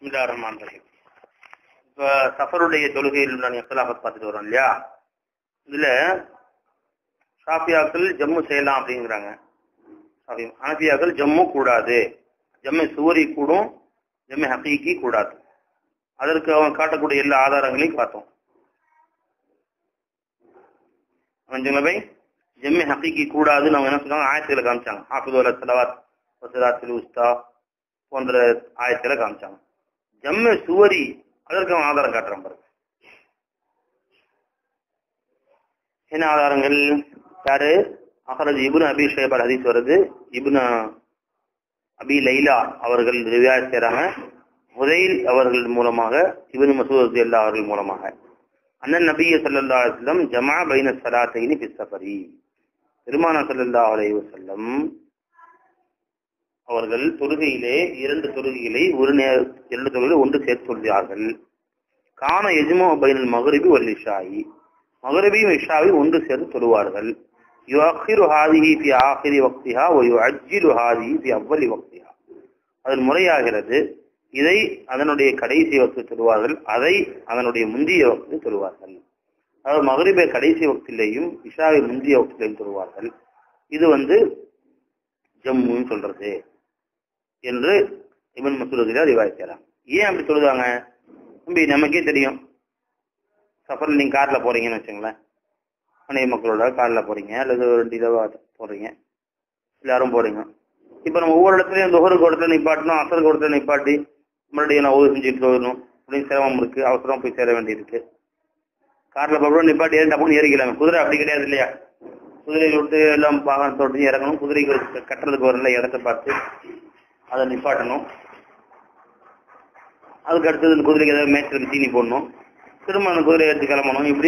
பிஸ்மில்லா ரஹ்மான் ரஹீம் இப்போ சஃபருடைய தொழுகையில் நான் எத்தலாபத் பார்த்துட்டு வரோம் இல்லையா இதுல ஷாஃபியாக்கள் ஜம்மு செய்யலாம் அப்படிங்கிறாங்க ஷாஃபி ஹனஃபியாக்கள் ஜம்மு கூடாது ஜம்மு சுவரி கூடும் ஜம்மு ஹக்கீக்கி கூடாது அதற்கு அவன் காட்டக்கூடிய எல்லா ஆதாரங்களையும் பார்த்தோம் கொஞ்சங்களா பை ஜம்மு ஹக்கீக்கி கூடாதுன்னு அவங்க என்ன சொன்னாங்க ஆயத்துக்களை காமிச்சாங்க ஹாஃபிது அல் சலவாத் வசராத்தில் உஸ்தா போன்ற ஆயத்துல காமிச்சாங்க ஜம்மு சுவரி அதற்கு அவன் ஆதாரம் காட்டுறான் பாருங்க என்ன ஆதாரங்கள் யாரு அகரது இபுன் அபி ஷேபர் ஹதீஸ் வருது இபுன் அபி லைலா அவர்கள் ரிவாயத் செய்றாங்க முதயில் அவர்கள் மூலமாக இபுன் மசூத் அல்லா அவர்கள் மூலமாக அண்ணன் நபிய சல்லா அலுவலம் ஜமா பைன சலாத்தைனி பிஸ்தபரி பெருமானா சல்லா அலைஹி வஸல்லம் அவர்கள் தொழுகையிலே இரண்டு தொழுகைகளை ஒரு நேர இரண்டு தொழுகை ஒன்று சேர்த்து சொல்கிறார்கள் காண எஜுமோ பைனல் மகரிபி வல் இஷாயி மகரிபியும் இஷாவை ஒன்று சேர்த்து தொழுவார்கள் யுஅக்கிரு ஹாதிஹி ஃபி ஆஹிரி வக்திஹா வ யுஅஜ்ஜிலு ஹாதிஹி ஃபி அவ்வலி வக்திஹா அது முறையாகிறது இதை அதனுடைய கடைசி வக்து தொழுவார்கள் அதை அதனுடைய முந்திய வக்து தொழுவார்கள் அதாவது மகரிபை கடைசி வக்திலேயும் இஷாவை முந்திய வக்திலையும் தொழுவார்கள் இது வந்து ஜம்முன்னு சொல்றது என்று இவன் மசூரதில ரிவாய்க்கிறாங்க ஏன் அப்படி சொல்லுவாங்க தம்பி நமக்கே தெரியும் சஃபரில் நீங்கள் காரில் போறீங்கன்னு வச்சுங்களேன் மனைவி மக்களோட காரில் போறீங்க அல்லது ஒரு ரெண்டு இதாக போறீங்க எல்லாரும் போறீங்க இப்போ நம்ம ஒவ்வொரு இடத்துலையும் தொகருக்கு இடத்துல நிப்பாட்டணும் அசருக்கு இடத்துல நிப்பாட்டி மறுபடியும் நான் உதவி செஞ்சுட்டு வரணும் அப்படின்னு சிரமம் இருக்கு அவசரம் போய் சேர வேண்டியிருக்கு காரில் போகிறோம் நிப்பாட்டி ஏறி டப்புன்னு ஏறிக்கலாங்க குதிரை அப்படி கிடையாது இல்லையா குதிரையை விட்டு எல்லாம் வாகனத்தோட்டு இறங்கணும் குதிரைக்கு கட்டுறதுக்கு வரல இடத்த பார்த்து அதை நிப்பாட்டணும் அதுக்கு அடுத்தது இந்த குதிரைக்கு ஏதாவது மேய்ச்சலுக்கு தீனி போடணும் திரும்ப அந்த குதிரையை எடுத்து கிளம்பணும் இப்படி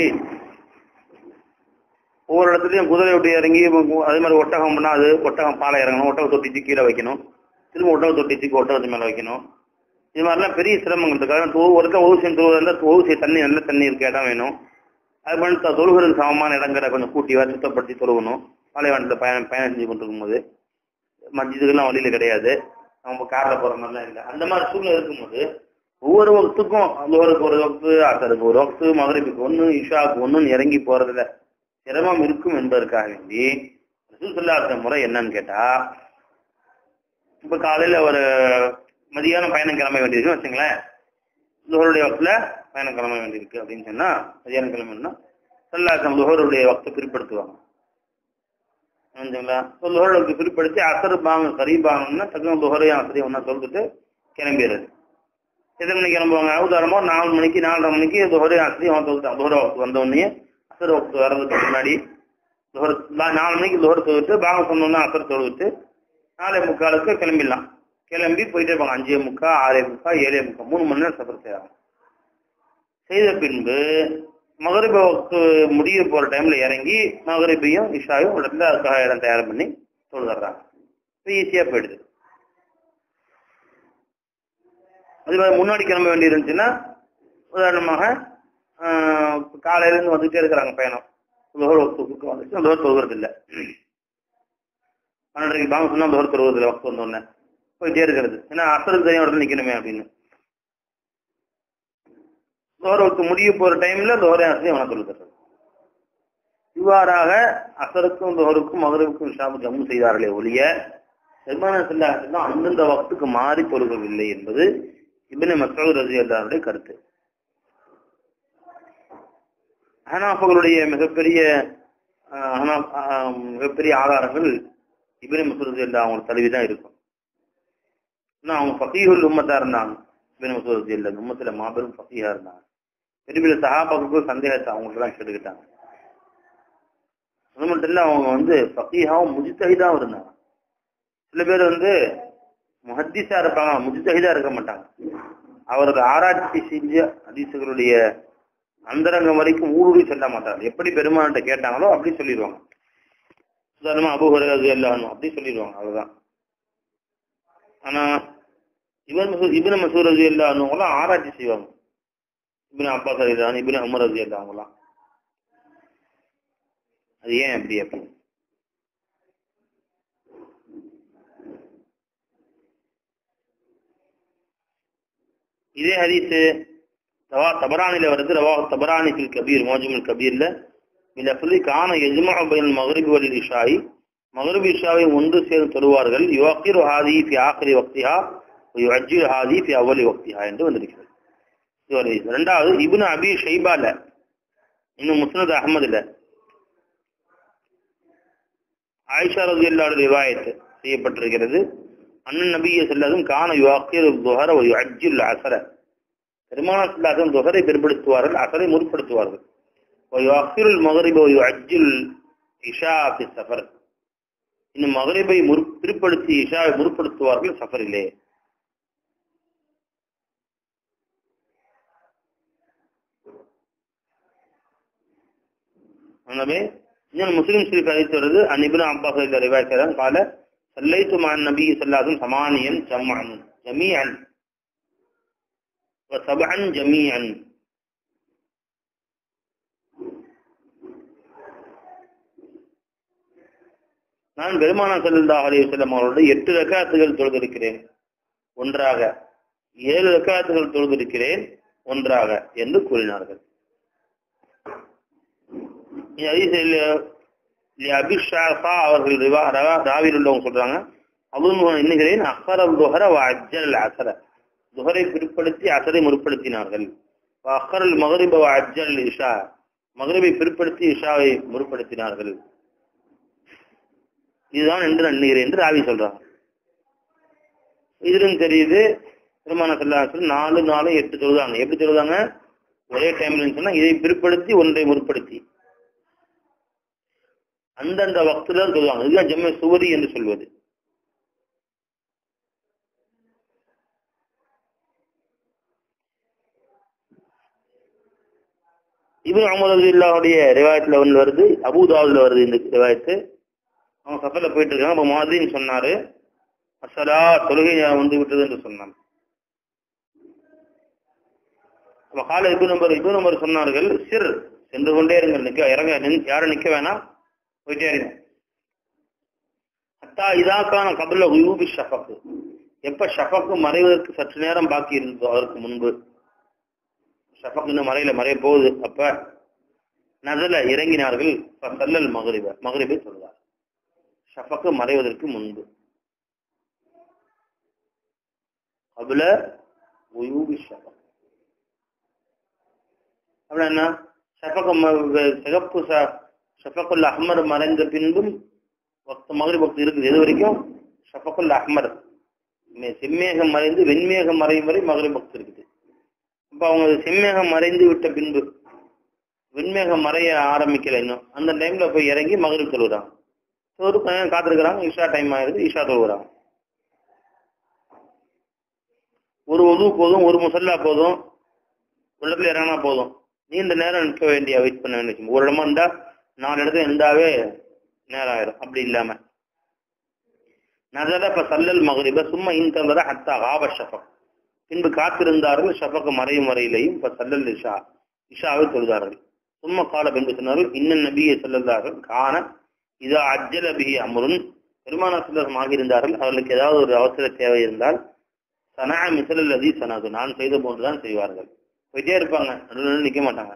ஒவ்வொரு இடத்துலையும் குதிரை விட்டு இறங்கி அதே மாதிரி ஒட்டகம் பண்ணால் அது ஒட்டகம் பாலை இறங்கணும் ஒட்டகம் தொட்டிச்சு கீழே வைக்கணும் திரும்ப ஒட்டகம் தொட்டிச்சு ஒட்டகத்து மேலே வைக்கணும் இது மாதிரிலாம் பெரிய சிரமங்கள் இருக்கு காரணம் ஒருக்கா ஓசியம் தொழுவது இருந்தால் ஓசிய தண்ணி நல்ல தண்ணி இருக்க இடம் வேணும் அது பண்ணி தொழுகிறதுக்கு சமமான இடங்களை கொஞ்சம் கூட்டி வர சுத்தப்படுத்தி தொழுகணும் பாலைவனத்தில் பயணம் பயணம் செஞ்சு கொண்டிருக்கும் போது மஸ்ஜிதுக்கெல்லாம் வழியில கிடையாது நம்ம காரில் போகிற மாதிரிலாம் இல்லை அந்த மாதிரி சூழ்நிலை இருக்கும்போது ஒவ்வொரு வக்துக்கும் லோருக்கு ஒரு வக்து அசருக்கு ஒரு வக்து மகரிபுக்கு ஒன்று இஷாவுக்கு ஒன்றுன்னு இறங்கி போறதுல சிரமம் இருக்கும் என்பதற்காக வேண்டி ரசூல் முறை என்னன்னு கேட்டா இப்ப காலையில ஒரு மதியானம் பயணம் கிளம்ப வேண்டியிருக்குன்னு வச்சுங்களேன் லுகருடைய வக்துல பயணம் கிளம்ப வேண்டியிருக்கு அப்படின்னு சொன்னா மதியானம் கிளம்பணும்னா சல்லாக்கம் லுகருடைய வக்தை பிற்படுத்துவாங்க புரிஞ்சுங்களா லுகருக்கு பிற்படுத்தி அசர் பாங்க கரீபாங்கன்னா டக்குனு லுகரையும் அசரையும் ஒன்றா சொல்லிட்டு கிளம்பிடுறது எத்தனை மணிக்கு கிளம்புவாங்க உதாரணமா நாலு மணிக்கு நாலரை மணிக்கு துஹரே அசரி அவன் சொல்லிட்டான் துஹர வக்து வந்த உடனே அசர் வக்து வர்றதுக்கு முன்னாடி துஹர் நாலு மணிக்கு துஹர் தொழுவிட்டு பாங்க சொன்னோன்னா அசர் தொழுவிட்டு நாலே முக்காலுக்கு கிளம்பிடலாம் கிளம்பி போயிட்டே இருப்பாங்க அஞ்சே முக்கா ஆறே முக்கா ஏழே முக்கா மூணு மணி நேரம் சஃபர் செய்வாங்க செய்த பின்பு மகரிப வக்து முடிய போற டைம்ல இறங்கி மகரிபையும் இஷாயும் இடத்துல அதுக்காக இடம் தயார் பண்ணி தொழுதுறாங்க ஈஸியா போயிடுது அது மாதிரி முன்னாடி கிளம்ப வேண்டி இருந்துச்சுன்னா உதாரணமாக காலையிலேருந்து வந்துகிட்டே இருக்கிறாங்க பயணம் லோகர் வக்துக்கு வந்துச்சு லோகர் தொழுகிறது இல்லை பன்னெண்டரைக்கு பாங்க சொன்னால் லோகர் தொழுகிறது இல்லை வக்து வந்தோடனே போயிட்டே இருக்கிறது ஏன்னா அசருக்கு தெரியும் இடத்துல நிற்கணுமே அப்படின்னு லோகர் வக்து முடிய போகிற டைமில் லோகரை அசரி அவனை தொழுகிறது இவ்வாறாக அசருக்கும் லோகருக்கும் மகருக்கும் விஷாபு ஜம்மு செய்தார்களே ஒழிய பெருமான செல்லாசம் அந்தந்த வக்துக்கு மாறி தொழுகவில்லை என்பது இபின் மசூத் ரஜி அல்லாருடைய கருத்து ஹனாஃபர்களுடைய மிகப்பெரிய மிகப்பெரிய ஆதாரங்கள் இபின் மசூத் ரஜி அல்லா அவங்க தழுவி தான் இருக்கும் இன்னும் அவங்க ஃபகீஹுல் உம்மத்தா இருந்தாங்க இபின் மசூத் ரஜி அல்லா உம்மத்துல மாபெரும் ஃபகீஹா இருந்தாங்க பெரிய பெரிய சஹாபாக்களுக்கும் சந்தேகத்தை அவங்களுக்கு தான் கேட்டுக்கிட்டாங்க அது மட்டும் இல்லை அவங்க வந்து ஃபகீஹாவும் முஜித்தஹிதாவும் இருந்தாங்க சில பேர் வந்து முஹத்திஸா இருப்பாங்க முஜித்தஹிதா இருக்க மாட்டாங்க அவர்கள் ஆராய்ச்சி செஞ்ச ஹதீசுகளுடைய அந்தரங்கம் வரைக்கும் ஊடுருவி சொல்ல மாட்டாங்க எப்படி பெருமான்கிட்ட கேட்டாங்களோ அப்படி சொல்லிடுவாங்க உதாரணமா அபுஹரது எல்லாரும் அப்படி சொல்லிடுவாங்க அவ்வளவுதான் ஆனா இவன் மசூர் இபின் மசூர் ரஜி எல்லாருவங்களாம் ஆராய்ச்சி செய்வாங்க இபின் அப்பாஸ் அலிதான் இபின் அமர் ரஜி எல்லாவங்களாம் அது ஏன் அப்படி அப்படின்னு இதே ஹதீஸ் ரவா தபரானில வருது ரவா தபரானி ஃபில் கபீர் மோஜமுல் கபீர்ல இல்ல சொல்லி காண எஜ்மா பைன் மகரிபி வல் இஷாய் மகரிபி இஷாவை ஒன்று சேர்ந்து தொழுவார்கள் யுவக்கிர் ஹாதி ஃபி ஆഖിരി வக்திஹா யுஅஜ்ஜில் ஹாதி ஃபி அவ்வலி வக்திஹா என்று வந்திருக்கிறது இது ஒரு ஹதீஸ். ரெண்டாவது இப்னு அபி ஷைபால இன்னும் முஸ்னத் அஹமதுல ஆயிஷா ரலியல்லாஹு ரிவாயத் செய்யப்பட்டிருக்கிறது அண்ணன் நபியை செல்லாதும் காண யுவக்கிர் துஹர வ யுஅஜ்ஜில் அஸர பெருமானார் செல்லாதும் துஹரை பிற்படுத்துவார்கள் அசரை முற்படுத்துவார்கள் ويؤخر المغرب ويعجل இஷா في السفر இன்னும் மகரிபை முற் பிற்படுத்தி இஷாவை முற்படுத்துவார்கள் சஃபரிலே எனவே இன்னும் முஸ்லிம் ஷரீஃப் அழைத்து வருது அன்னிபின் அப்பாஸ் இந்த ரிவாய்க்கிறான் கால சல்லைத்து மான் நபி சொல்லாதும் சமானியன் ஜம்மான் ஜமீஅன் சபஅன் ஜமீஅன் நான் பெருமானா செல்லா அலையுசல்லம் அவர்களோடு எட்டு ரக்காத்துகள் தொழுதிருக்கிறேன் ஒன்றாக ஏழு ரக்காத்துகள் தொழுதிருக்கிறேன் ஒன்றாக என்று கூறினார்கள் இந்த ஹதீஸில் அபிஷாஃபா அவர்கள் ரிவா- ரவா- ராவில் உள்ளவங்க சொல்றாங்க அதுவும் எண்ணுகிறேன் அஹரல் துஹர வ அஜ்ஜல் அசர துஹரை பிற்படுத்தி அசரை முற்படுத்தினார்கள் வ அஹரல் மகரிப வ அஜ்ஜல் இஷா மகரிபை பிற்படுத்தி இஷாவை முற்படுத்தினார்கள் இதுதான் என்று நான் எண்ணுகிறேன் என்று ராவி சொல்றாங்க இதிலும் தெரியுது திருமண செல்லாசல் நாலு நாலு எட்டு தொழுதாங்க எப்படி தொழுதாங்க ஒரே டைம்ல சொன்னா இதை பிற்படுத்தி ஒன்றை முற்படுத்தி அந்தந்த வக்துல தான் சொல்லுவாங்க இதுதான் ஜம்ம சுவரி என்று சொல்வது இவன் அமரது இல்லாவுடைய ரிவாயத்துல ஒன்று வருது அபுதாவுல வருது இந்த ரிவாயத்து அவன் சஃபர்ல போயிட்டு இருக்காங்க அப்ப மாதின்னு சொன்னாரு அசலா தொழுகை நேரம் வந்து விட்டது என்று சொன்னான் அப்ப கால இபு நம்பர் இபு நம்பர் சொன்னார்கள் சிர் சென்று கொண்டே இருங்கள் நிக்க இறங்க நின்- யாரும் நிக்க வேணாம் போயிட்டே இருங்க அத்தா இதாக்கான கபல உயூபி ஷஃபக்கு எப்ப ஷஃபக்கு மறைவதற்கு சற்று நேரம் பாக்கி இருந்ததோ அதற்கு முன்பு ஷஃபக் இன்னும் மறையில மறைய போகுது அப்ப நசல இறங்கினார்கள் சல்லல் மகரிப மகரிபை சொல்றார் ஷஃபக்கு மறைவதற்கு முன்பு கபல உயூபி ஷஃபக் அப்படின்னா என்ன ஷஃபக்கு ம- வெ- சிகப்பு ச- ஷஃபக்குல் அஹ்மர் மறைந்த பின்பும் வக்து மகரிப் வக்து இருக்குது எது வரைக்கும் ஷஃபக்குல் அஹ்மர் மே- செம்மேகம் மறைந்து வெண்மேகம் மறையும் வரை மகரிப் வக்து இருக்குது அப்ப அவங்க செம்மேகம் மறைந்து விட்ட பின்பு வெண்மேகம் மறைய ஆரம்பிக்கல இன்னும் அந்த டைம்ல போய் இறங்கி மகரிப் தொழுகிறாங்க ஒரு கொஞ்ச நேரம் காத்திருக்கிறாங்க இஷா டைம் ஆயிருது இஷா தொழுகிறாங்க ஒரு உது போதும் ஒரு முசல்லா போதும் உள்ளத்துல இறங்கினா போதும் நீண்ட நேரம் நிற்க வேண்டிய வெயிட் பண்ண வேண்டிய ஒரு இடமா இருந்தா நாலு இடத்துல இருந்தாவே நேரம் ஆயிரும் அப்படி இல்லாம நசர இப்ப சல்லல் மகரிப சும்மா இன்தந்தர ஹத்தா காப ஷஃபக் பின்பு காத்திருந்தார்கள் ஷஃபக் மறையும் வரையிலையும் இப்ப சல்லல் இஷா இஷாவை தொழுதார்கள் சும்மா கால பின்பு சொன்னார்கள் இன்னும் நபியை சொல்லந்தார்கள் காண இதா அஜ்ஜல பிஹி அமருன் பெருமான சிலர் ஆகியிருந்தார்கள் அவர்களுக்கு ஏதாவது ஒரு அவசர தேவை இருந்தால் சனா மிசல் அதி சனாது நான் செய்த போன்றுதான் செய்வார்கள் போயிட்டே இருப்பாங்க நடுவில் நடுவில் நிக்க மாட்டாங்க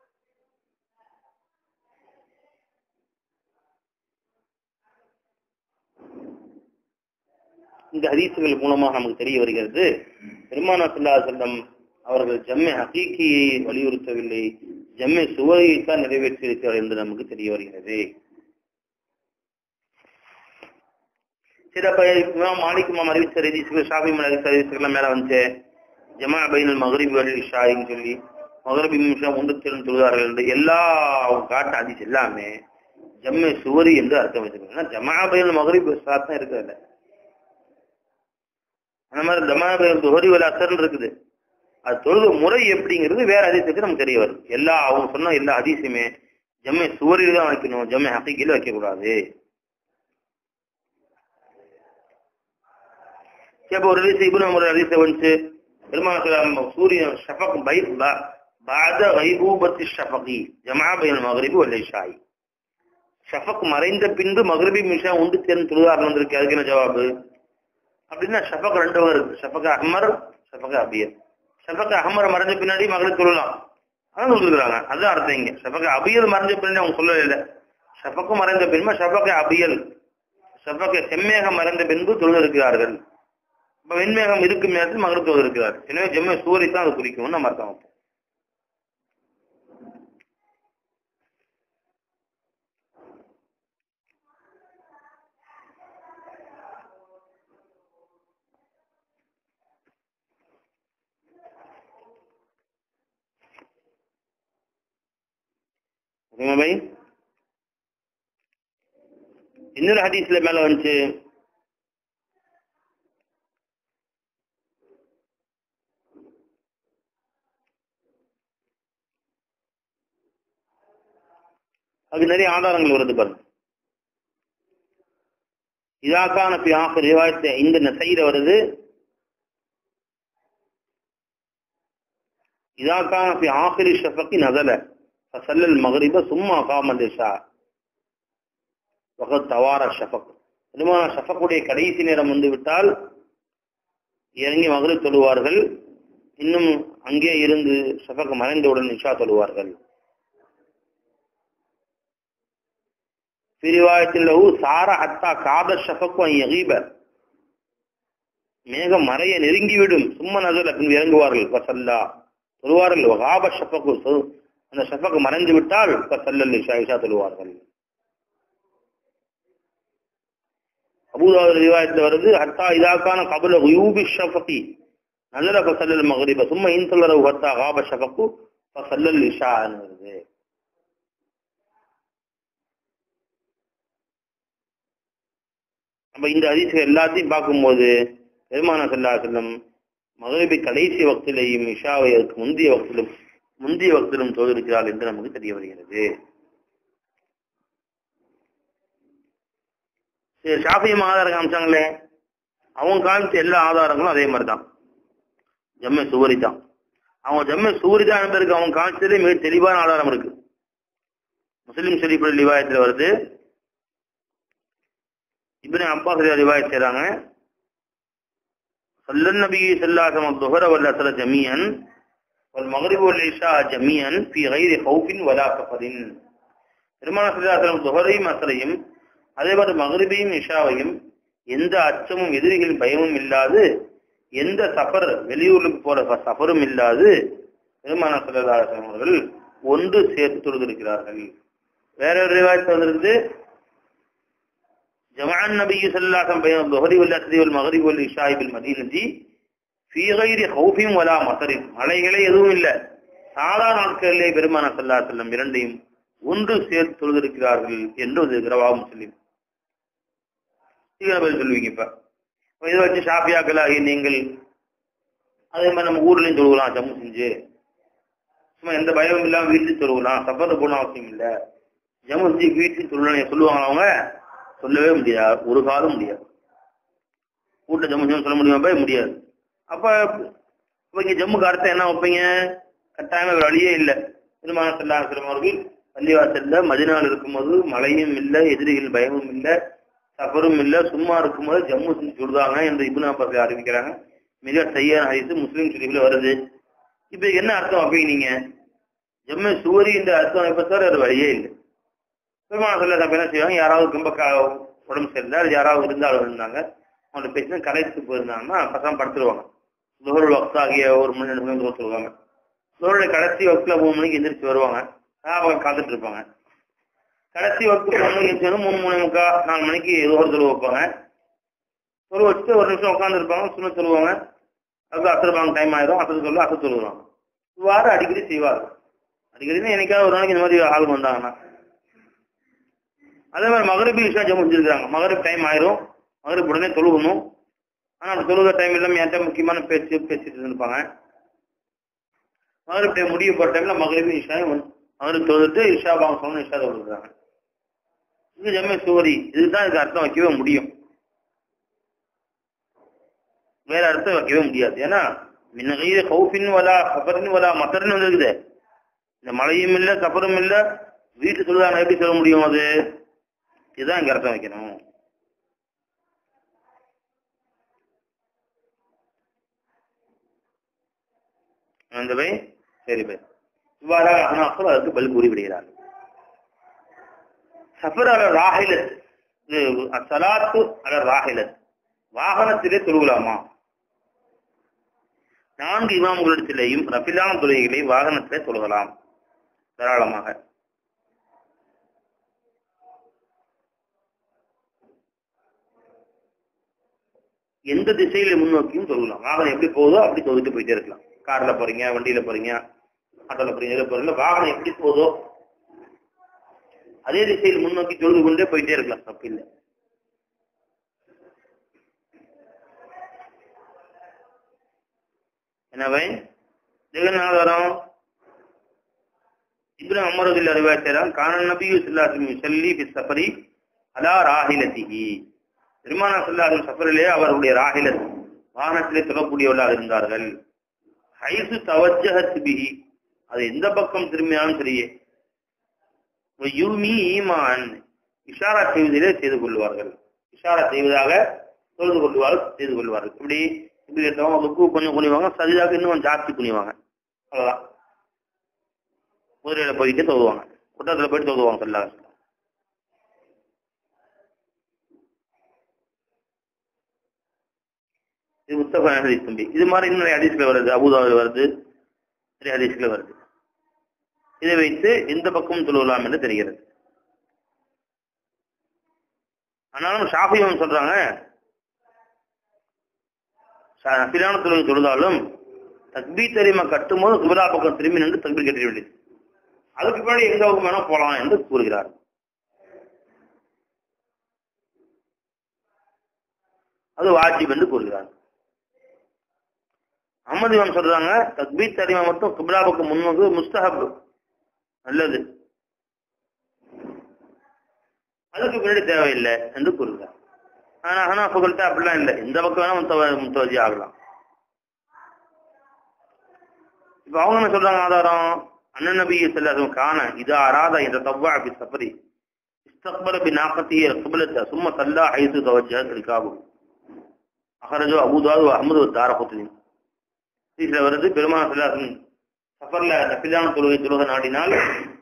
இந்த ஹதீசுகள் மூலமாக நமக்கு தெரிய வருகிறது பெருமானா சல்லா செல்லம் அவர்கள் ஜம்மை ஹகீக்கியை வலியுறுத்தவில்லை ஜம்மை சுவையைத்தான் நிறைவேற்றியிருக்கிறார் என்று நமக்கு தெரிய வருகிறது சரி அப்ப இமாம் மாலிக் இமாம் அறிவிச்ச ஹதீசுகள் ஷாபி இமாம் அறிவிச்ச ஹதீசுகள் மேல வந்துச்சு ஜமா பைனல் மகரிப் வல் இஷாயின்னு சொல்லி மகரிப் நிமிஷம் ஒன்று திறன் தொழுதார்கள் என்று எல்லா அவங்க காட்ட ஹதீஸ் எல்லாமே ஜம்மை சுவரி என்று அர்த்தம் வச்சிருக்காங்க ஜமா பைனல் மகரிப் சாத் தான் இருக்கிறது அந்த மாதிரி ஜமா பைனல் துஹரி வல் அசர்ன்னு இருக்குது அது தொழுது முறை எப்படிங்கிறது வேற ஹதீஸுக்கு நமக்கு தெரிய வருது எல்லா அவங்க சொன்ன எல்லா ஹதீஸுமே ஜம்மை சுவரில் தான் வைக்கணும் ஜம்மை ஹக்கீக்கில் வைக்கக்கூடாது இப்போ ஒரு ஹதீஸ் இப்னு உமர் ஹதீஸ் வந்துச்சு பெருமாள் சொல்றாங்க, சூரியன் ஷஃபக் பை ப- பாத வைபூபத்தி ஷஃபகி ஜமா பைனல் மகரிபி வல் இஷாய் ஷஃபக் மறைந்த பின்பு மகரிபி மிஷா உண்டு சேர்ந்து தொழுதாரணம் வந்திருக்கு அதுக்கு என்ன ஜவாபு அப்படின்னா ஷஃபக் ரெண்டு வகை இருக்கு ஷஃபக் அஹ்மர் ஷஃபக் அபியர் ஷபக்க அகமர மறைஞ்ச பின்னாடி மகளிர் தொழலாம் அதான் சொல்லிருக்காங்க அதுதான் அர்த்தம் இங்க ஷபக்க அபியல் மறைஞ்ச பின்னாடி அவங்க சொல்லவே இல்லை ஷபக்கு மறைந்த பின்பு ஷபக்க அபியல் ஷபக்க செம்மேகம் மறைந்த பின்பு தொழுதிருக்கிறார்கள் இப்ப வெண்மேகம் இருக்கும் நேரத்தில் மகளிர் தொழுதிருக்கிறார் எனவே ஜெம்மே சூரி தான் அது குறிக்கும் நம்ம அர்த்தம் வைப்போம். ஓகேவா பை இன்னொரு ஹதீஸ்ல மேல வந்துச்சு அது நிறைய ஆதாரங்கள் வருது பாருங்க இதாக்கான பியாக ரிவாயத்தை இந்த நசையில வருது இதாக்கான பி ஆஹிரி ஷஃபக்கி நதல ஃபசல்லல் மகரிப சும்மா காமல் இஷா வகத் தவார ஷஃபக் பெருமான ஷஃபக்குடைய கடைசி நேரம் வந்து விட்டால் இறங்கி மகளிர் தொழுவார்கள் இன்னும் அங்கே இருந்து ஷஃபக் மறைந்தவுடன் இஷா தொழுவார்கள் பிரிவாயத்தில் லஹு சார ஹத்தா காத ஷஃபக்கு யகீப மேகம் மறைய நெருங்கிவிடும் சும்மா நகர பின் இறங்குவார்கள் பசல்லா சொல்லுவார்கள் வகாப ஷஃபக்கு சொ- அந்த ஷஃபக்கு மறைந்து விட்டால் பசல்லல் இஷா இஷா சொல்லுவார்கள் அபூதாவுத் ரிவாயத்தில் வருது ஹத்தா இதாக்கான கபல உயூபி ஷஃபகி நஜர ஃபசல்லல் மகரிப சும்மா இன் சொல்லரவு ஹத்தா காப ஷஃபக்கு ஃபசல்லல் இஷா வருது நம்ம இந்த ஹதீஸ்கள் எல்லாத்தையும் பார்க்கும்போது பெருமான சல்லா செல்லம் மகரிபி கடைசி வக்திலையும் இஷாவை அதுக்கு முந்தைய வக்திலும் முந்தைய வக்திலும் தொழிலிருக்கிறார் என்று நமக்கு தெரிய வருகிறது சரி ஷாஃபியும் ஆதாரம் காமிச்சாங்களே அவங்க காமிச்ச எல்லா ஆதாரங்களும் அதே மாதிரி தான் ஜம்மே சுவரி தான் அவங்க ஜம்மே சூரி தான் என்பதற்கு அவங்க காமிச்சதுலேயே மிக தெளிவான ஆதாரம் இருக்கு முஸ்லிம் ஷெரீஃபுல் ரிவாயத்தில் வருது இப்னு அப்பாஸ் ரிவாயத் செய்றாங்க صلى النبي صلى الله عليه وسلم الظهر والعصر جميعا والمغرب والعشاء جميعا في غير خوف ولا سفر பெருமான சல்லாசலம் துஹரையும் அசரையும் அதே மாதிரி மகரிபையும் இஷாவையும் எந்த அச்சமும் எதிரிகளின் பயமும் இல்லாது எந்த சஃபர் வெளியூருக்கு போற ச- சஃபரும் இல்லாது பெருமான சல்லாசலம் அவர்கள் ஒன்று சேர்த்து தொழுதிருக்கிறார்கள் வேற ஒரு ரிவாயத்து வந்திருந்து جمع النبي صلى الله عليه وسلم بين الظهر والعصر والمغرب والعشاء بالمدينة في غير خوف ولا مطر மழைகளே எதுவும் இல்ல சாதாரண நாட்களிலே பெருமான சல்லா செல்லம் இரண்டையும் ஒன்று சேர்த்து தொழுதிருக்கிறார்கள் என்று ஒரு கிரவா முஸ்லிம் பதில் சொல்லுவீங்க இப்ப இப்ப இதை வச்சு ஷாஃபியாக்களாகி நீங்கள் அதே மாதிரி நம்ம ஊர்லயும் தொழுகலாம் ஜம்மு செஞ்சு சும்மா எந்த பயமும் இல்லாம வீட்டுக்கு தொழுகலாம் சப்பர் போன அவசியம் இல்ல ஜம்மு செஞ்சு வீட்டுக்கு தொழுலாம் சொல்லுவாங்க அவங்க சொல்லவே முடியாது ஒரு காலம் முடியாது கூட்ட ஜம்மு ஜம்மு சொல்ல முடியுமா முடியாது அப்ப இப்ப இங்க ஜம்முக்கு அர்த்தம் என்ன வைப்பீங்க கட்டாயமா வேற வழியே இல்லை திருமண செல்லாசிரம் அவர்கள் பள்ளிவாசல்ல மதினால் இருக்கும்போது மழையும் இல்லை எதிரிகள் பயமும் இல்லை சஃபரும் இல்லை சும்மா இருக்கும்போது ஜம்மு செஞ்சு சொல்றாங்க என்று இபுன் அப்பாஸ் அறிவிக்கிறாங்க மிக சரியான ஹதீஸ் முஸ்லீம் ஷரீஃப்ல வருது இப்ப இதுக்கு என்ன அர்த்தம் வைப்பீங்க நீங்க ஜம்மு சூரி என்ற அர்த்தம் வைப்ப தவிர வேற வழியே இல்லை பெருமான சொல்ல என்ன செய்வாங்க யாராவது ரொம்ப க- உடம்பு சரியில்லை அது யாராவது இருந்தாலும் இருந்தாங்க அவங்கள்ட்ட பேசினா கரைத்து போயிருந்தாங்கன்னா பசங்க படுத்துருவாங்க துகருள் வக்த் ஆகிய ஒரு மணி ரெண்டு மணி நேரம் சொல்லுவாங்க துகருடைய கடைசி வக்துல மூணு மணிக்கு எந்திரிச்சு வருவாங்க அவங்க காத்துட்டு இருப்பாங்க கடைசி வக்து மூணு மணிக்கு எந்திரிச்சு மூணு மூணு முக்கா நாலு மணிக்கு துகர் தொழு வைப்பாங்க தொழு வச்சுட்டு ஒரு நிமிஷம் உட்காந்து இருப்பாங்க சுண்ண சொல்லுவாங்க அதுக்கு அசருப்பாங்க டைம் ஆயிரும் அசர் சொல்ல அசர் சொல்லுவாங்க இவ்வாறு அடிக்கடி செய்வாங்க அடிக்கடினா என்னைக்காவது ஒரு நாளைக்கு இந்த மாதிரி ஆள் வந்தாங்கன்னா அதே மாதிரி மகரிபி விஷயம் ஜம்மு செஞ்சிருக்காங்க மகரிப் டைம் ஆயிரும் மகரிப் உடனே தொழுகணும் ஆனா அந்த தொழுகிற டைம் இல்லாம என்கிட்ட முக்கியமான பேச்சு பேசிட்டு இருப்பாங்க மகரிப் டைம் முடிய போற டைம்ல மகரிபி இஷாயும் மகரிப் தொழுதுட்டு இஷா வாங்க சொன்ன இஷா தொழுகிறாங்க இது ஜம்மே சூரி இதுதான் இதுக்கு அர்த்தம் வைக்கவே முடியும் வேற அர்த்தம் வைக்கவே முடியாது ஏன்னா மின்னகைய கௌஃபின் வலா சஃபரின் வலா மத்தர்னு வந்துருக்குது இந்த மழையும் இல்ல சஃபரும் இல்ல வீட்டு தொழுதாங்க எப்படி சொல்ல முடியும் அது இதுதான் இங்க அர்த்தம் வைக்கணும் அந்த பை சரி பை இவ்வாறாக அனாக்கள் அதற்கு பதில் கூறிவிடுகிறார்கள் சஃபர் அல ராஹிலத் சலாத்து அல ராஹிலத் வாகனத்திலே தொழுகலாமா நான்கு இமாம்களிடத்திலேயும் ரஃபிலான தொழுகைகளை வாகனத்திலே தொழுகலாம் தாராளமாக எந்த திசையில முன்னோக்கியும் தொழுகலாம் வாகனம் எப்படி போகுதோ அப்படி தொழுதுட்டு போயிட்டே இருக்கலாம் கார்ல போறீங்க வண்டியில போறீங்க ஆட்டோல போறீங்க இதுல போறீங்க வாகனம் எப்படி போகுதோ அதே திசையில் முன்னோக்கி தொழுது கொண்டே போயிட்டே இருக்கலாம் தப்பு இல்லை என்னவை ஜெகநாதரம் இப்ராஹிம் அமரதில் அறிவாச்சாரம் காணன் நபியு சில்லாசிமி செல்லி பி சஃபரி அலா ராஹிலத்திஹி பெருமானா செல்லாரும் சஃபரிலே அவர்களுடைய ராஹிலத் வாகனத்திலே தொடரக்கூடியவர்களாக இருந்தார்கள் ஹைசு தவஜஹத் பிஹி அது எந்த பக்கம் திரும்பினாலும் சரியே யூமி ஈமான் இஷாரா செய்வதிலே செய்து கொள்வார்கள் இஷாரா செய்வதாக தொழுது கொள்வார்கள் செய்து கொள்வார்கள் இப்படி இப்படி எடுத்தவங்க ருக்கு கொஞ்சம் குனிவாங்க சரிதாக இன்னும் கொஞ்சம் ஜாஸ்தி குனிவாங்க அவ்வளவுதான் குதிரையில போயிட்டு தொழுவாங்க குட்டத்துல போயிட்டு தொழுவாங்க சொல்லாங்க இது முத்தப ஹதீஸ் தம்பி இது மாதிரி இன்னும் நிறைய ஹதீஸ்ல வருது அபுதாவில் வருது நிறைய ஹதீஸ்ல வருது இதை வைத்து எந்த பக்கமும் தொழுவலாம் என்று தெரிகிறது ஆனாலும் ஷாஃபியம் சொல்றாங்க நபிலான தொழுகை தொழுதாலும் தக்பீ தெரியுமா கட்டும்போது குபலா பக்கம் திரும்பி நின்று தக்பீர் கட்ட வேண்டியது அதுக்கு பின்னாடி எங்க பக்கம் வேணா போலாம் என்று கூறுகிறார் அது வாஜிப் என்று கூறுகிறார் அஹமது இமாம் சொல்றாங்க தக்பீர் தெரியுமா மட்டும் குபலா பக்கம் முன்னோக்கு முஸ்தஹப் நல்லது அதுக்கு பின்னாடி தேவையில்லை என்று கூறுகிறார் ஆனா ஹனாஃபுகள்கிட்ட அப்படிலாம் இல்லை இந்த பக்கம் வேணா முத்தவ முத்தவஜி ஆகலாம் இப்ப அவங்க என்ன சொல்றாங்க ஆதாரம் அண்ணன் நபி செல்லாதும் காண இது அராத இந்த தவ்வா அப்படி சஃபரி இஸ்தக்பர பி நாக்கத்திய சுபலத்த சும்மா சல்லா ஹைசு தவஜா இருக்காபு அகரஜோ அபுதாது அஹமது தார குத்துனி இதுல வருது பெருமான செல்லாசன் சஃபர்ல நபிலான தொழுகை தொழுக நாடினால்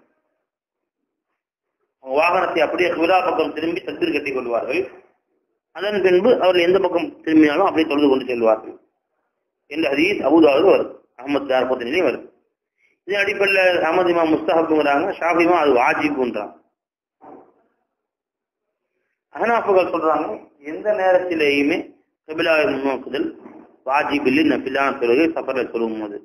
வாகனத்தை அப்படியே குவிரா பக்கம் திரும்பி தத்திர் கட்டிக் கொள்வார்கள் அதன் பின்பு அவர்கள் எந்த பக்கம் திரும்பினாலும் அப்படியே தொழுது கொண்டு செல்வார்கள் என்ற ஹதீஸ் அபுதாவது வருது அகமது தார்பத்தினிலையும் வருது இதன் அடிப்படையில் அகமது இமா முஸ்தஹப்புங்கிறாங்க ஷாஃபிமா அது வாஜிப்புன்றாங்க அஹனாஃபுகள் சொல்றாங்க எந்த நேரத்திலேயுமே கபிலாவை முன்னோக்குதல் வாஜிபில்லி நபிலான தொழுகை சஃபரை சொல்லும் போது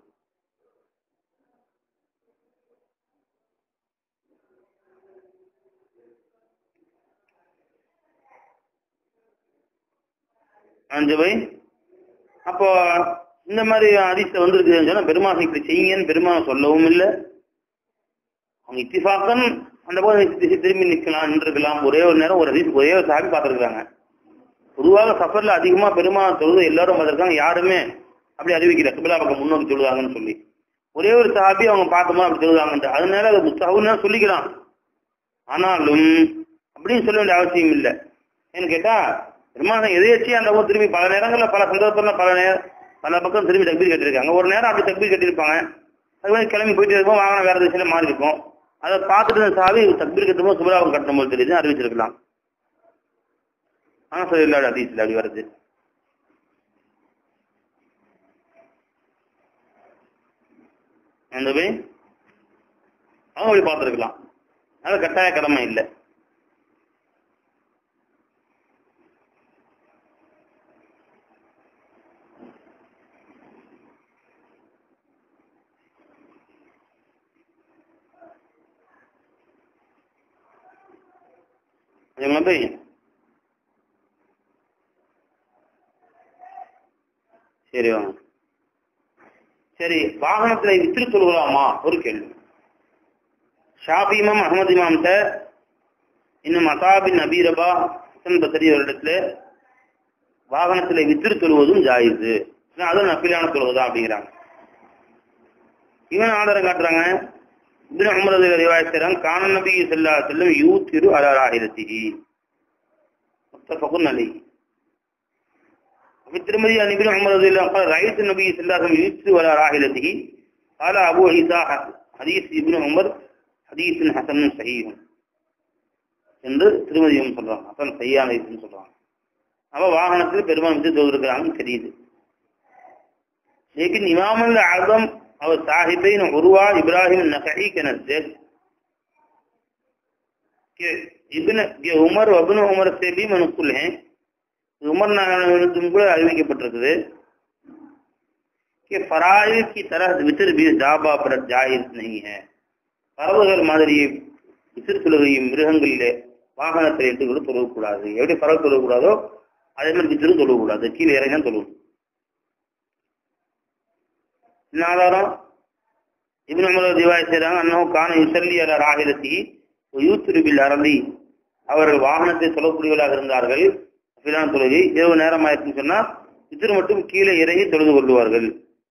அஞ்சவை அப்போ இந்த மாதிரி அதிச வந்திருக்குதுன்னு சொன்னா பெருமாள் இப்படி செய்யுங்கன்னு பெருமாள் சொல்லவும் இல்லை அவங்க இத்திஃபாக்கன் அந்த போது திசை திரும்பி நிற்கலாம் நின்றுக்கலாம் ஒரே ஒரு நேரம் ஒரு அதிசு ஒரே ஒரு சாமி பார்த்துருக்காங்க பொதுவாக சஃபர்ல அதிகமா பெருமாள் தொழுது எல்லாரும் பார்த்துருக்காங்க யாருமே அப்படி அறிவிக்கல சுபிலா பக்கம் முன்னோக்கி சொல்லுவாங்கன்னு சொல்லி ஒரே ஒரு சாபி அவங்க பார்க்கும்போது அப்படி சொல்லுவாங்கன்ட்டு அதனால அது முஸ்தகுன்னு சொல்லிக்கலாம் ஆனாலும் அப்படின்னு சொல்ல வேண்டிய அவசியம் இல்லை ஏன்னு கேட்டா பெருமாள் எதையச்சு அந்த பக்கம் திரும்பி பல நேரங்கள்ல பல சந்தர்ப்பத்துல பல நேரம் பல பக்கம் திரும்பி தக்பீர் கட்டிருக்காங்க ஒரு நேரம் அப்படி தக்பீர் கட்டியிருப்பாங்க அது மாதிரி கிளம்பி போயிட்டு இருப்போம் வாகனம் வேற திசையில மாறி இருக்கும் அதை பார்த்துட்டு இந்த சாவி தக்பீர் கட்டும்போது சுபராகம் கட்டணும் போது தெரியுது அறிவிச்சிருக்கலாம் ஆனா சொல்லி இல்லாத அதிசயில் அப்படி வருது அந்த போய் அவங்க அப்படி பார்த்துருக்கலாம் அது கட்டாய கடமை இல்லை Jangan lebih. சரி வாங்க சரி வாகனத்துல வித்திரு தொழுகலாமா ஒரு கேள்வி ஷாபி இமாம் அகமது இமாம்கிட்ட இன்னும் அசாபின் நபீரபா ஹசன் பசரி அவரிடத்துல வாகனத்துல வித்திரு தொழுவதும் ஜாயிது அதுவும் நப்பிலான தொழுவதா அப்படிங்கிறாங்க இவன் ஆதாரம் காட்டுறாங்க இபின் அமரது ரிவாயத்திரம் காண நபி செல்லா செல்லும் யூ திரு அலாயிரத்தி முத்தபகுன் அலி திருமதி அனிபின் அமரது ரைத்து நபி செல்லாசம் யூ திரு அலாயிரத்தி قال أبو عيسى حديث ابن عمر حديث حسن صحيح என்று திருமதியும் சொல்றாங்க ஹசன் சையான இதுன்னு சொல்றாங்க அப்ப வாகனத்தில் பெருமாள் வந்து தொழுகிறாங்கன்னு தெரியுது लेकिन इमाम आजम और साहिबीन उर्वा इब्राहिम नकई के नजदीक कि इब्न ये उमर अबन उमर से भी मनकुल हैं उमर नाम கூட அறிவிக்கப்பட்டிருக்குது कि फराइज की तरह वितर भी जाबा पर जायज नहीं है பறவைகள் மாதிரி விசிறு தொழுகையும் மிருகங்களிலே வாகனத்தில் என்று கூட தொழுகக்கூடாது எப்படி பறவை தொழுகக்கூடாதோ அதே மாதிரி விசிறு தொழுகக்கூடாது கீழே இறங்கி தான் தொழுவும் என்ன ஆதாரம் இப்னு உமர் ரிவாய் செய்றாங்க அன்னோ கான யுசல்லி அல ராஹிலத்தி யூத்துருபில் அரளி அவர்கள் வாகனத்தை சொல்லக்கூடியவர்களாக இருந்தார்கள் அப்படிதான் தொழுகை இரவு நேரம் ஆயிருக்குன்னு சொன்னா இதில் மட்டும் கீழே இறங்கி தொழுது கொள்வார்கள்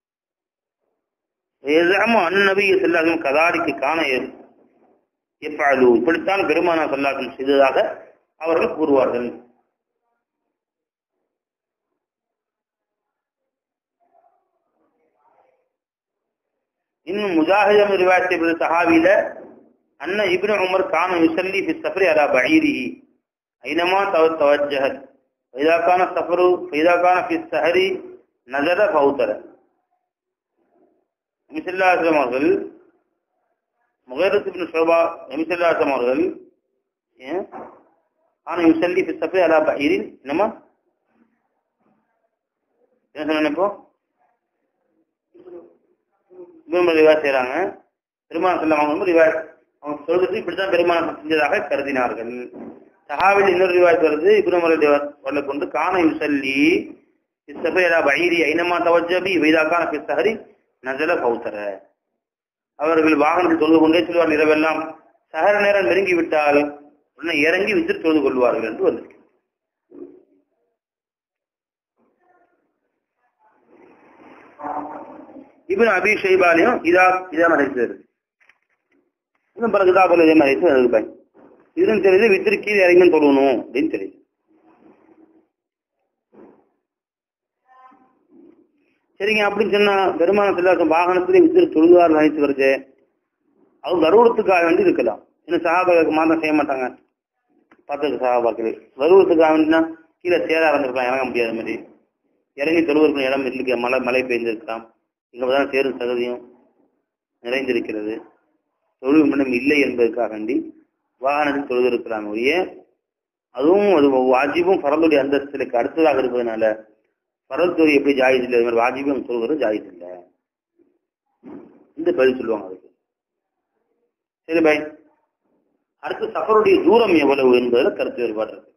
அந்நபி செல்லாகும் கதாரிக்கு காண எப்பாடு இப்படித்தான் பெருமானா சொல்லாக்கம் செய்ததாக அவர்கள் கூறுவார்கள் இன்னும் முஜாஹிதம் ரிவாயத்தை சஹாவில அன்ன இப்னு உமர் கான யுசல்லி ஃபி சஃபரி அலா பஈரிஹி ஐனமா தவ தவஜஹத் فإذا كان السفر فإذا كان في السهر نزل فأوتر நபிசல்லாசம் அவர்கள் முகரத் இப்னு ஷோபா நபிசல்லாசம் அவர்கள் ஆனா யுசல்லி ஃபி சஃபரி அலா பஈரின் என்னமா என்ன சொன்னேன் இப்போ இவங்க ரிவாய் செய்யறாங்க பெருமான செல்லம் அவங்க வந்து ரிவாய் அவங்க சொல்றது இப்படித்தான் பெருமானம் செஞ்சதாக கருதினார்கள் சஹாவில் இன்னொரு ரிவாய் வருது இப்ரமர் வரல கொண்டு காண யுசல்லி இஸ்தபைரா பைரி ஐனமா தவஜபி வைதாக்கான பிஸ்தஹரி நஜல பௌத்தர அவர்கள் வாகனத்தில் தொழுது கொண்டே சொல்வார்கள் இரவெல்லாம் சகர நேரம் நெருங்கி விட்டால் உடனே இறங்கி விசிறு தொழுது கொள்வார்கள் என்று வந்திருக்கு இவன் அபி ஷைபாலையும் இதா இதா மறைச்சது இன்னும் பிற கிதாபில் இதே மாதிரி இருப்பாங்க இதுன்னு தெரியுது வித்திரு கீழே இறங்கி தொழுவணும் அப்படின்னு தெரியுது சரிங்க அப்படின்னு சொன்னா பெருமானத்தில் வாகனத்திலே வித்திரு தொழுவார் நினைத்து வருது அது கருவத்துக்காக வேண்டி இருக்கலாம் இன்னும் சகாபாக்கு மாதம் செய்ய மாட்டாங்க பார்த்துருக்கு சகாபாக்கள் கருவத்துக்காக வேண்டினா கீழே சேரா இருந்திருக்கலாம் இறங்க முடியாத மாதிரி இறங்கி தொழுவதற்கு இடம் இருக்கு மழை மழை பெய்ந்திருக்கலாம் இங்கதான் சேரும் தகுதியும் நிறைந்திருக்கிறது தொழில் மன்னம் இல்லை என்பதற்காக வேண்டி வாகனத்தில் தொழுதிருக்கிறாங்க ஒழிய அதுவும் அது வாஜிபும் பரந்துடைய அந்தஸ்துக்கு அடுத்ததாக இருப்பதனால பரல் தொழில் எப்படி ஜாயிஸ் இல்லை அது மாதிரி வாஜிபும் சொல்வது ஜாயிஸ் இல்லை இந்த பதில் சொல்லுவாங்க அதுக்கு சரி பாய் அடுத்து சஃபருடைய தூரம் எவ்வளவு என்பதில் கருத்து வேறுபாடு இருக்கு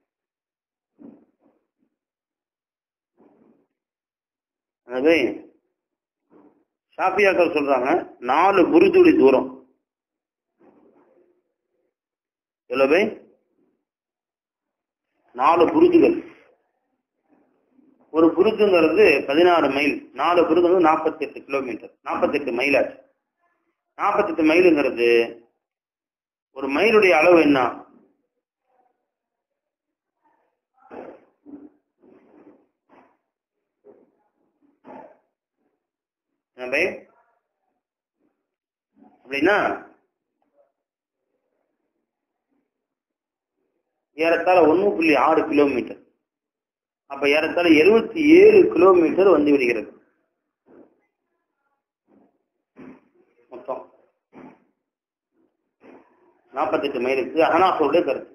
எனவே ஷாஃபியாக்கள் சொல்றாங்க நாலு புரிதுடி தூரம் எவ்வளவு நாலு புருதுகள் ஒரு புருதுங்கிறது பதினாறு மைல் நாலு புருதுங்கிறது நாற்பத்தி எட்டு கிலோமீட்டர் நாற்பத்தி எட்டு மைல் ஆச்சு நாற்பத்தி எட்டு மைலுங்கிறது ஒரு மைலுடைய அளவு என்ன அப்படின்னா ஏறத்தாழ ஒன்று புள்ளி ஆறு கிலோமீட்டர் அப்ப ஏறத்தாழ எழுபத்தி ஏழு கிலோமீட்டர் வந்து விடுகிறது மொத்தம் நாற்பத்தெட்டு மைலுக்கு அனாசோடைய கருத்து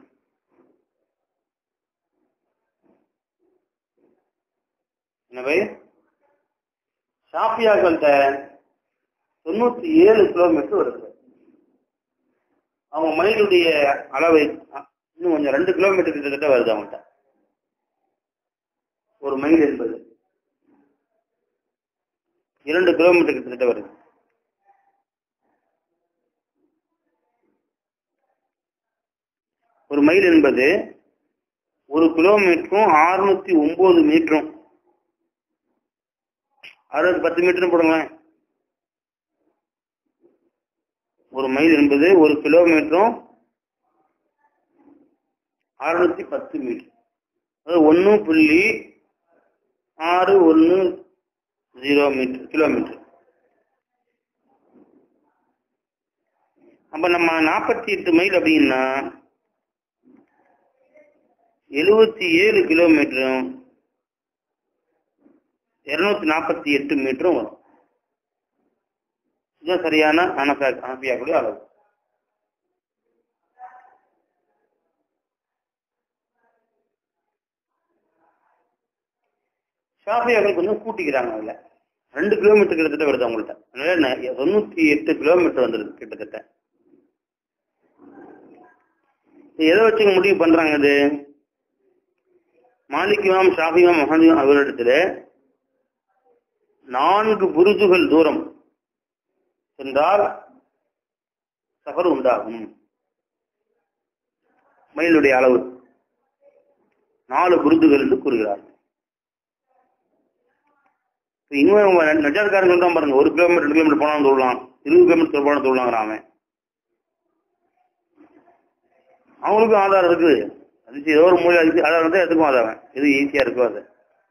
எனவே ஷாப்பியாக்கள்கிட்ட தொண்ணூத்தி ஏழு கிலோமீட்டர் வருது அவங்க மைலுடைய அளவை இன்னும் கொஞ்சம் ரெண்டு கிலோமீட்டர் கிட்டத்தட்ட வருது அவங்கள்ட்ட ஒரு மைல் என்பது இரண்டு கிலோமீட்டர் கிட்டத்தட்ட வருது ஒரு மைல் என்பது ஒரு கிலோமீட்டரும் அறுநூத்தி ஒன்பது மீட்டரும் அறுபது பத்து மீட்டரும் போடுங்களேன் ஒரு மைல் என்பது ஒரு கிலோமீட்டரும் அறுநூத்தி பத்து மீட்டர் அதாவது ஒன்று புள்ளி ஆறு ஒன்று ஜீரோ மீட்டர் கிலோமீட்டர் அப்ப நம்ம நாற்பத்தி எட்டு மைல் அப்படின்னா எழுபத்தி ஏழு கிலோமீட்டரும் இருநூத்தி நாற்பத்தி எட்டு மீட்டரும் வரும் இதுதான் சரியான அனஃபா அனஃபியாக்குடைய அளவு ஷாஃபியாக்கள் கொஞ்சம் கூட்டிக்கிறாங்க அதுல ரெண்டு கிலோமீட்டர் கிட்டத்தட்ட வருது அவங்கள்ட்ட அதனால ந- தொண்ணூத்தி எட்டு கிலோமீட்டர் வந்துருது கிட்டத்தட்ட இது எதை வச்சு முடிவு பண்றாங்க இது மாலிக் இமாம் ஷாஃபி இமாம் மஹதி அவரிடத்துல நான்கு புருஜுகள் தூரம் சென்றால் சஃபர் உண்டாகும் மைலுடைய அளவு நாலு புருதுகள் என்று கூறுகிறார் இப்ப இன்னும் நஜார்காரங்க சொல்றான் பாருங்க ஒரு கிலோமீட்டர் ரெண்டு கிலோமீட்டர் போனாலும் சொல்லலாம் இருபது கிலோமீட்டர் போனாலும் சொல்லலாங்கிறான் அவன் அவங்களுக்கும் ஆதாரம் இருக்குது அது ஏதோ ஒரு மூலை அதுக்கு ஆதாரம் இருந்தால் எதுக்கும் ஆதாரம் இது ஈஸியா இருக்கும் அது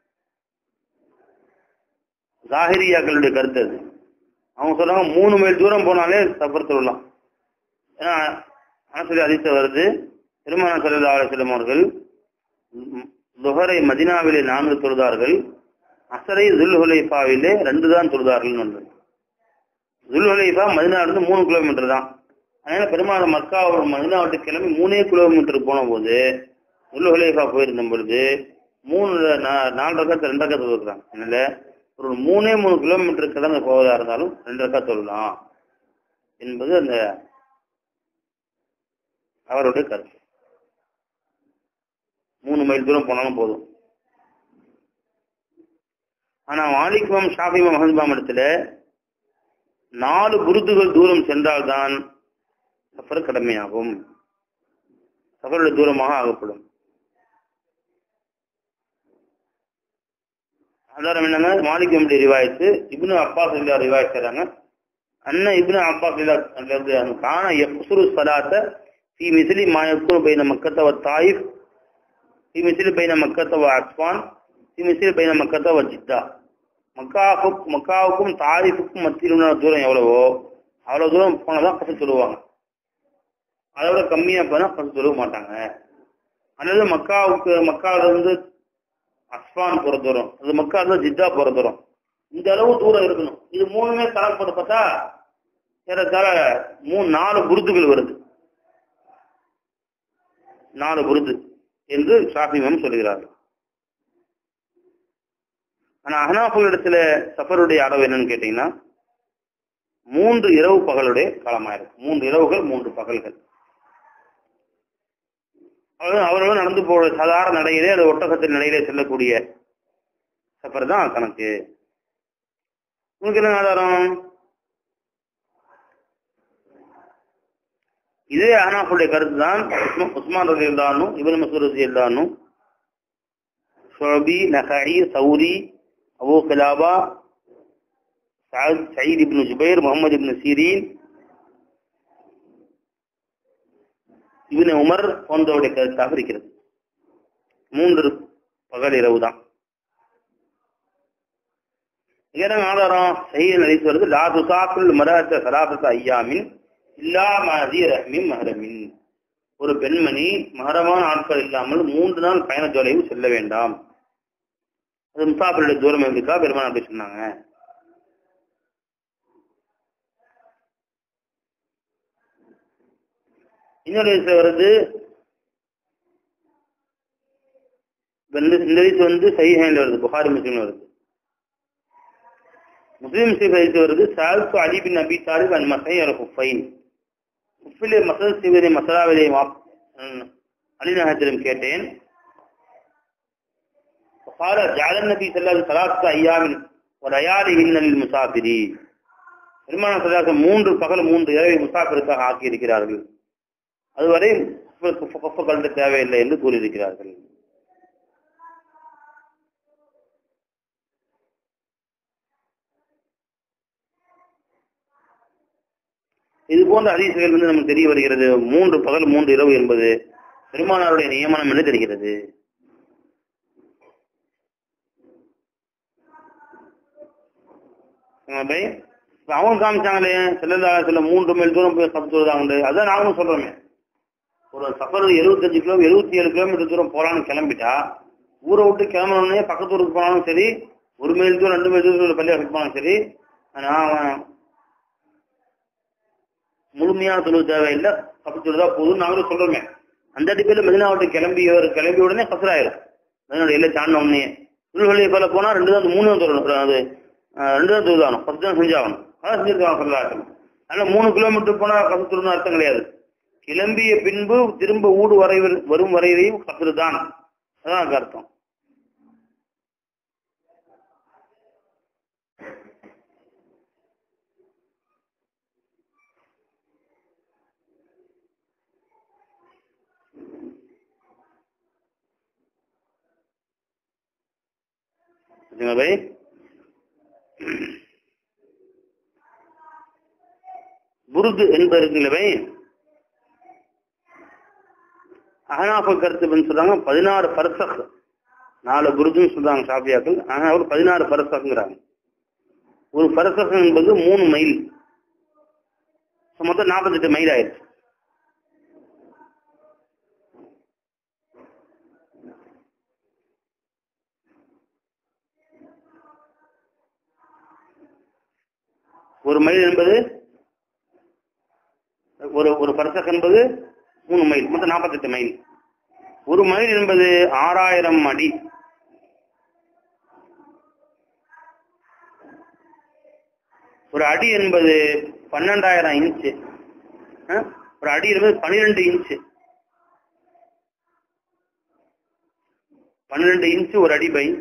ஜாகிரியாக்களுடைய கருத்து அது அவங்க சொல்றாங்க மூணு மைல் தூரம் போனாலே சஃபர் சொல்லலாம் ஏன்னா அனசரி அதிச வருது பெருமான சல்லா அலுவலம் அவர்கள் ம், லுஹரை மதினாவிலே நான்கு தொழுதார்கள் அசரை துல்ஹுலைஃபாவிலே ரெண்டு தான் தொழுதார்கள் ஒன்று துல்ஹுலைஃபா மதினாவிலிருந்து மூணு கிலோமீட்டர் தான் அதனால பெருமாள் மக்கா மதினா விட்டு கிளம்பி மூணே கிலோமீட்டர் போன போது துல்ஹுலைஃபா போயிருந்த பொழுது மூணு நா- நாலு ரக்கத்து ரெண்டு ரக்கத்து தொழுகிறாங்க அதனால ஒரு மூணே மூணு கிலோமீட்டர் கிடந்து போவதா இருந்தாலும் ரெண்டு ரக்கா தொழலாம் என்பது அந்த அவருடைய கருத்து மூணு மைல் தூரம் போனாலும் போதும் ஆனா மாலிக்மாம் ஷாஃபிமாம் மஹன்பாம் இடத்துல நாலு புருதுகள் தூரம் சென்றால்தான் சஃபர் கடமையாகும் சஃபருடைய தூரமாக ஆகப்படும் ஆதாரம் என்னங்க மாலிக் எம்படி ரிவாயத்து இப்னு அப்பாஸ் இல்லா ரிவாயத் செய்றாங்க அண்ணன் இப்னு அப்பாஸ் இல்லா அல்லது காண யக்சுரு சலாத்த في مثل ما يكون بين مكة والطائف في مثل بين مكة وعسفان في مثل بين مكة وجدة மக்காவுக்கும் மக்காவுக்கும் தாரிஃபுக்கும் மத்தியில் உள்ள தூரம் எவ்வளவோ அவ்வளவு தூரம் போனதான் கசு சொல்லுவாங்க அதை விட கம்மியா போனா கசு சொல்ல மாட்டாங்க அல்லது மக்காவுக்கு மக்கால இருந்து அஸ்வான் போற தூரம் அது மக்கா இருந்து ஜித்தா போற தூரம் இந்த அளவு தூரம் இருக்கணும் இது மூணுமே கணக்கு போட்டு பார்த்தா ஏறத்தாழ மூணு நாலு புருதுகள் வருது நாலு புருது என்று ஷாஃபிமம் சொல்கிறார்கள் ஆனா அஹ்னாஃபுல் இடத்துல சஃபருடைய அளவு என்னன்னு கேட்டீங்கன்னா மூன்று இரவு பகலுடைய காலமா இருக்கு மூன்று இரவுகள் மூன்று பகல்கள் அவர்கள் அவர்களும் நடந்து போற சாதாரண நடையிலே அது ஒட்டகத்தின் நிலையிலே செல்லக்கூடிய சஃபர் தான் கணக்கு உங்களுக்கு என்ன ஆதாரம் இதே அஹ்னாஃபுடைய கருத்து தான் உஸ்மா- உஸ்மான் ரதி இருந்தாலும் இவன் மசூர் ரதி இருந்தாலும் ஷுஅபி நஹாயி சௌரி அபூ கிலாபா சஅத் Saeed ibn Jubair Muhammad ibn Sirin ibn Umar போன்றவருடைய கருத்தாக இருக்கிறது மூன்று பகல் இரவு தான் இதன் ஆதாரம் சஹீஹ் ஹதீஸ் வருது லா துசாக்குல் மரஹத்த சலாசத்த ஐயாமின் இல்லா மஹதி ரஹ்மின் மஹரமின் ஒரு பெண்மணி மகரமான ஆட்கள் இல்லாமல் மூன்று நாள் பயண தொலைவு செல்ல வேண்டாம் அது முசாஃபிருடைய தூரம் இருக்கா பெருமாள் அப்படி சொன்னாங்க இன்னொரு விஷயம் வருது இந்த இந்த ஹதீஸ் வந்து சஹீஹைன்ல வருது புகாரி முஸ்லிம் வருது முஸ்லிம் ஹதீஸ் வருது சால்சு அலி பின் அபி தாலிப் அன் மசை அல் ஹுஃபைன் உப்பிலே மசல் செய்வதை மசாலாவிலே அலிநகத்திலும் கேட்டேன் قال جعل النبي صلى الله عليه وسلم ثلاثة أيام ولياليهن للمسافرين பெருமான சல்லாச மூன்று பகல் மூன்று இரவை முசாஃபிருக்காக ஆக்கி இருக்கிறார்கள் அதுவரை கஃப கலந்து தேவையில்லை என்று கூறியிருக்கிறார்கள் இது போன்ற அதிசயங்கள் வந்து நமக்கு தெரிய வருகிறது மூன்று பகல் மூன்று இரவு என்பது பெருமானாருடைய நியமனம் என்று தெரிகிறது பை இப்ப அவங்க காமிச்சாங்களே சில சில மூன்று மைல் தூரம் போய் சப்பு தொழுதாங்க அதான் நாங்களும் சொல்றோமே ஒரு சஃபர் எழுபத்தஞ்சு கிலோ எழுபத்தி ஏழு கிலோமீட்டர் தூரம் போலான்னு கிளம்பிட்டா ஊரை விட்டு கிளம்புனோடனே பக்கத்து ஊருக்கு போனாலும் சரி ஒரு மைல் தூரம் ரெண்டு மைல் தூரம் பள்ளி வரைக்கும் போனாலும் சரி ஆனா அவன் முழுமையான தொழில் தேவையில்லை சப்பு தொழுதா போதும் நாங்களும் சொல்றோமே அந்த அடிப்படையில் மெதினா விட்டு கிளம்பி ஒரு கிளம்பி உடனே கசராயிரும் மெதினோட எல்லை தாண்டின உடனே திருவள்ளியை போல போனா ரெண்டு தான் மூணு தான் தொழில் அது அஹ், ரெண்டு தான் தொழிலாகணும் பத்து தான் செஞ்சாகணும் அதான் செஞ்சிருக்காங்க சொல்லாட்டம் அதனால மூணு கிலோமீட்டர் போனா கசத்துருன்னு அர்த்தம் கிடையாது கிளம்பிய பின்பு திரும்ப ஊடு வரை வரும் வரையிலையும் கசரு தான் அதான் அதுக்கு அர்த்தம் சரிங்களா பை புருது என்பது இருக்குல்ல பை அகனாஃப கருத்து அப்படின்னு சொல்றாங்க பதினாறு பர்சக் நாலு புருதுன்னு சொல்றாங்க சாப்பியாக்கள் ஆனால் அவர் பதினாறு பரசக்ங்கிறாங்க ஒரு பரசக் என்பது மூணு மைல் மொத்தம் நாற்பத்தெட்டு மைல் ஆயிடுச்சு ஒரு மைல் என்பது ஒரு ஒரு பரசக் என்பது மூணு மைல் மொத்தம் நாற்பத்தெட்டு மைல் ஒரு மைல் என்பது ஆறாயிரம் அடி ஒரு அடி என்பது பன்னெண்டாயிரம் இன்ச்சு அஹ், ஒரு அடி என்பது பன்னிரெண்டு இன்ச்சு பன்னிரெண்டு இன்ச்சு ஒரு அடி பை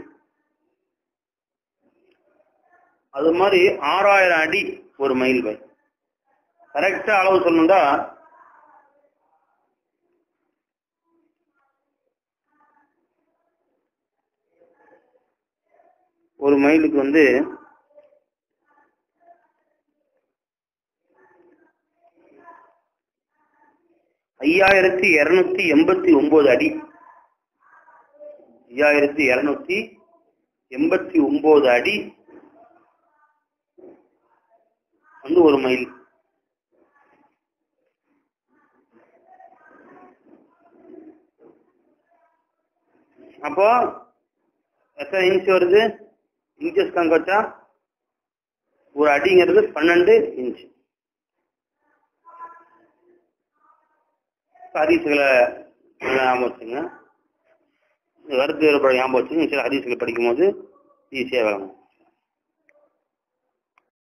அது மாதிரி ஆறாயிரம் அடி ஒரு மைல் பை கரெக்டா அளவு சொல்லணும்டா ஒரு மைலுக்கு வந்து ஐயாயிரத்தி இருநூத்தி எண்பத்தி ஒன்பது அடி ஐயாயிரத்தி இருநூத்தி எண்பத்தி ஒன்பது அடி வந்து ஒரு மைல் அப்போ எத்தனை இன்ச் வருது இன்ச்சஸ் கணக்கு வச்சா ஒரு அடிங்கிறது பன்னெண்டு இன்ச் ஹரிசுகளை ஞாபகம் வச்சுங்க கருத்து வேறுபாடு ஞாபகம் வச்சுங்க சில ஹரிசுகளை படிக்கும்போது ஈஸியாக விளங்கும்